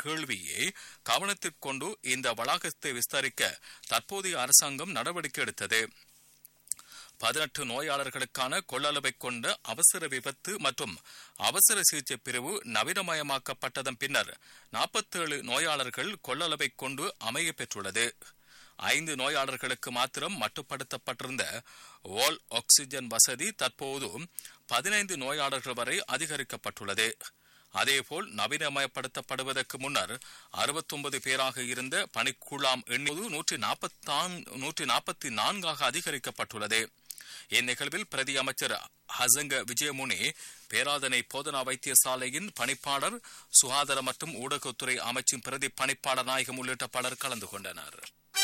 கேள்வியை கவனத்திற்கொண்டு இந்த வளாகத்தை விஸ்தரிக்க தற்போதைய அரசாங்கம் நடவடிக்கை எடுத்தது பதினெட்டு நோயாளர்களுக்கான கொள்ளளவை கொண்ட அவசர விபத்து மற்றும் அவசர சிகிச்சை பிரிவு நவீனமயமாக்கப்பட்டதன் பின்னர் நாற்பத்தேழு நோயாளர்கள் கொள்ளளவை கொண்டு அமைய பெற்றுள்ளது ஐந்து நோயாளர்களுக்கு மாத்திரம் மட்டுப்படுத்தப்பட்டிருந்த வால் ஆக்சிஜன் வசதி தற்போது பதினைந்து நோயாளர்கள் வரை அதிகரிக்கப்பட்டுள்ளது அதேபோல் நவீனமயப்படுத்தப்படுவதற்கு முன்னர் அறுபத்தொன்பது பேராக இருந்த பணிக்குழாம் எண்ணிக்கை நூற்றி நூற்றி நாற்பத்தி நான்காக அதிகரிக்கப்பட்டுள்ளது இந்நிகழ்வில் பிரதி அமைச்சர் ஹசங்க விஜயமுனி பேராதனை போதனா வைத்தியசாலையின் பணிப்பாளர் சுகாதார மற்றும் ஊடகத்துறை அமைச்சின் பிரதி பணிப்பாளர் நாயகம் உள்ளிட்ட பலர் கலந்து கொண்டனர்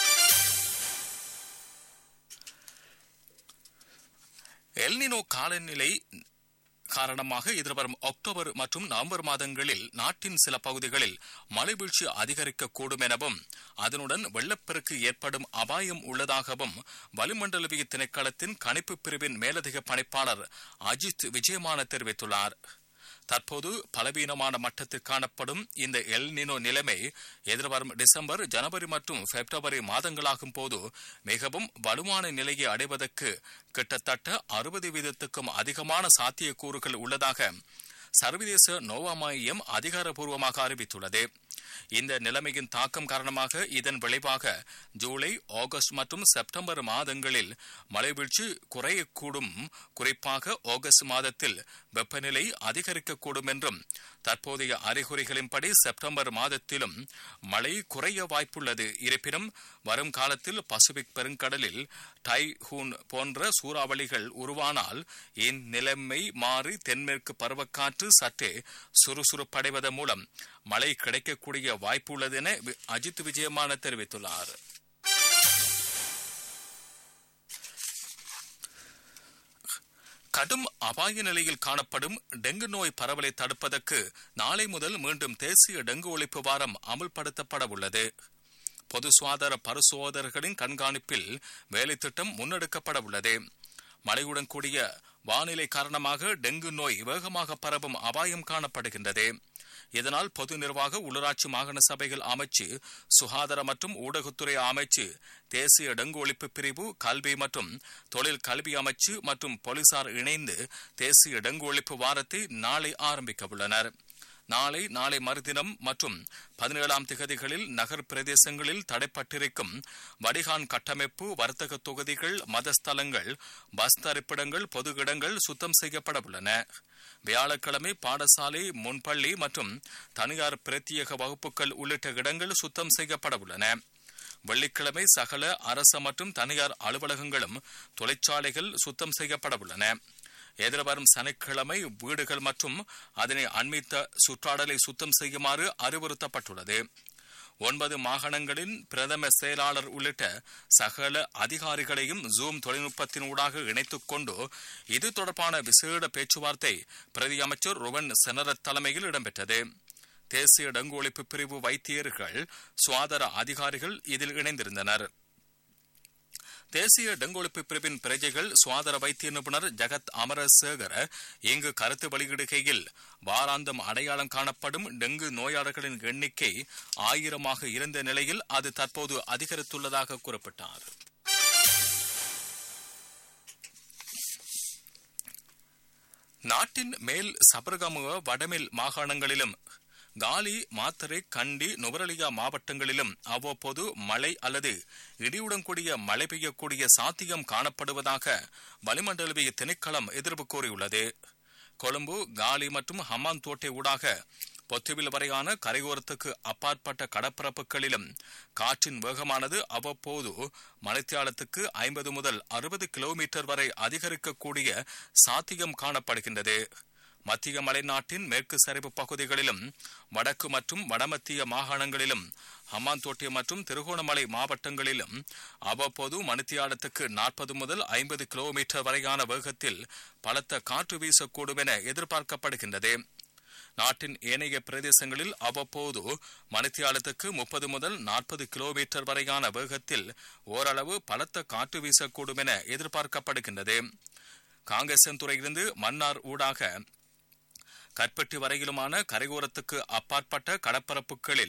எல்னினோ காலநிலை காரணமாக எதிர்வரும் அக்டோபர் மற்றும் நவம்பர் மாதங்களில் நாட்டின் சில பகுதிகளில் மழை வீழ்ச்சி அதிகரிக்கக்கூடும் எனவும் அதனுடன் வெள்ளப்பெருக்கு ஏற்படும் அபாயம் உள்ளதாகவும் வளிமண்டலவிய திணைக்களத்தின் கணிப்பு பிரிவின் மேலதிக பணிப்பாளர் அஜித் விஜயமான தெரிவித்துள்ளார் தற்போது பலவீனமான மட்டத்தில் காணப்படும் இந்த எல்னினோ நிலைமை எதிர்வரும் டிசம்பர் ஜனவரி மற்றும் பிப்ரவரி மாதங்களாகும் போது மிகவும் வலுவான நிலையை அடைவதற்கு கிட்டத்தட்ட அறுபது வீதத்துக்கும் அதிகமான சாத்தியக்கூறுகள் உள்ளதாக சர்வதேச நோவா மையம் அதிகாரப்பூர்வமாக அறிவித்துள்ளது இந்த நிலைமையின் தாக்கம் காரணமாக இதன் விளைவாக ஜூலை ஆகஸ்ட் மற்றும் செப்டம்பர் மாதங்களில் மழைவீழ்ச்சி குறையக்கூடும் குறிப்பாக ஆகஸ்ட் மாதத்தில் வெப்பநிலை அதிகரிக்கக்கூடும் என்றும் தற்போதைய அறிகுறிகளின்படி செப்டம்பர் மாதத்திலும் மழை குறைய வாய்ப்புள்ளது இருப்பினும் வரும் காலத்தில் பசிபிக் பெருங்கடலில் டைஹூன் போன்ற சூறாவளிகள் உருவானால் இந்நிலைமை மாறி தென்மேற்கு பருவக்காற்று சற்றே சுறுசுறுப்படைவதன் மூலம் மழை கிடைக்கக்கூடிய வாய்ப்பு உள்ளது என அஜித் விஜயமான தெரிவித்துள்ளார் கடும் அபாய நிலையில் காணப்படும் டெங்கு நோய் பரவலை தடுப்பதற்கு நாளை முதல் மீண்டும் தேசிய டெங்கு ஒழிப்பு வாரம் அமுல்படுத்தப்பட உள்ளது பொது சுகாதார பரிசோதகர்களின் கண்காணிப்பில் வேலை திட்டம் முன்னெடுக்கப்பட உள்ளது மழையுடன் கூடிய வானிலை காரணமாக டெங்கு நோய் வேகமாக பரவும் அபாயம் காணப்படுகின்றது இதனால் பொது நிர்வாக உள்ளூராட்சி மாகாண சபைகள் அமைச்சு சுகாதார மற்றும் ஊடகத்துறை அமைச்சு தேசிய டெங்கு ஒழிப்பு பிரிவு கல்வி மற்றும் தொழில் கல்வி அமைச்சு மற்றும் போலீசார் இணைந்து தேசிய டெங்கு ஒழிப்பு வாரத்தை நாளை ஆரம்பிக்க உள்ளனர் நாளை நாளை மறுதினம் மற்றும் பதினேழாம் திகதிகளில் நகர் பிரதேசங்களில் தடைப்பட்டிருக்கும் வடிகான் கட்டமைப்பு வர்த்தக தொகுதிகள் மதஸ்தலங்கள் பஸ் தரிப்பிடங்கள் பொது இடங்கள் சுத்தம் செய்யப்பட உள்ளன வியாழக்கிழமை பாடசாலை முன்பள்ளி மற்றும் தனியார் பிரத்யேக வகுப்புகள் உள்ளிட்ட இடங்கள் சுத்தம் செய்யப்பட உள்ளன வெள்ளிக்கிழமை சகல அரச மற்றும் தனியார் அலுவலகங்களும் தொழிற்சாலைகள் சுத்தம் செய்யப்பட உள்ளன எதிர்வரும் சனிக்கிழமை வீடுகள் மற்றும் அதனை அண்மித்த சுற்றாடலை சுத்தம் செய்யுமாறு அறிவுறுத்தப்பட்டுள்ளது ஒன்பது மாகாணங்களின் பிரதம செயலாளர் உள்ளிட்ட சகல அதிகாரிகளையும் ஜூம் தொழில்நுட்பத்தின் ஊடாக இணைத்துக் கொண்டு இது தொடர்பான விசேட பேச்சுவார்த்தை பிரதி அமைச்சர் ருவன் செனரத் தலைமையில் இடம்பெற்றது தேசிய டெங்கு ஒழிப்பு பிரிவு வைத்தியர்கள் சுகாதார அதிகாரிகள் இதில் இணைந்திருந்தனர் தேசிய டெங்கு ஒழிப்பு பிரிவின் பிரஜைகள் சுகாதார வைத்திய நிபுணர் ஜெகத் அமரசேகர இங்கு கருத்து வெளியிடுகையில் வாராந்தம் அடையாளம் காணப்படும் டெங்கு நோயாளர்களின் எண்ணிக்கை ஆயிரமாக இருந்த நிலையில் அது தற்போது அதிகரித்துள்ளதாக குறிப்பிட்டார் நாட்டின் மேல் சபரகமுக வடமேல் மாகாணங்களிலும் காலி மாத்தரை கண்டி நுவரலியா மாவட்டங்களிலும் அவ்வப்போது மழை அல்லது இடியுடன் கூடிய மழை பெய்யக்கூடிய சாத்தியம் காணப்படுவதாக வளிமண்டலவிய திணைக்களம் எதிர்ப்பு கூறியுள்ளது கொழும்பு காலி மற்றும் ஹம்மாந்தோட்டை ஊடாக பொத்துவில் வரையான கரையோரத்துக்கு அப்பாற்பட்ட கடற்பரப்புகளிலும் காற்றின் வேகமானது அவ்வப்போது மணித்தியாலத்துக்கு ஐம்பது முதல் அறுபது கிலோமீட்டர் வரை அதிகரிக்கக்கூடிய சாத்தியம் காணப்படுகின்றது மத்திய மலைநாட்டின் மேற்கு சரிவு பகுதிகளிலும் வடக்கு மற்றும் வடமத்திய மாகாணங்களிலும் ஹம்மாந்தோட்டை மற்றும் திருகோணமலை மாவட்டங்களிலும் அவ்வப்போது மணித்தியாலத்துக்கு நாற்பது முதல் ஐம்பது கிலோமீட்டர் வரையான வேகத்தில் பலத்த காற்று வீசக்கூடும் என எதிர்பார்க்கப்படுகின்றது நாட்டின் ஏனைய பிரதேசங்களில் அவ்வப்போது மணித்தியாலத்துக்கு முப்பது முதல் நாற்பது கிலோமீட்டர் வரையான வேகத்தில் ஓரளவு பலத்த காற்று வீசக்கூடும் என எதிர்பார்க்கப்படுகின்றது காங்கிரசன் துறையிலிருந்து மன்னார் ஊடாக கற்பட்டி வரையிலுமான கரையோரத்துக்கு அப்பாற்பட்ட கடற்பரப்புகளில்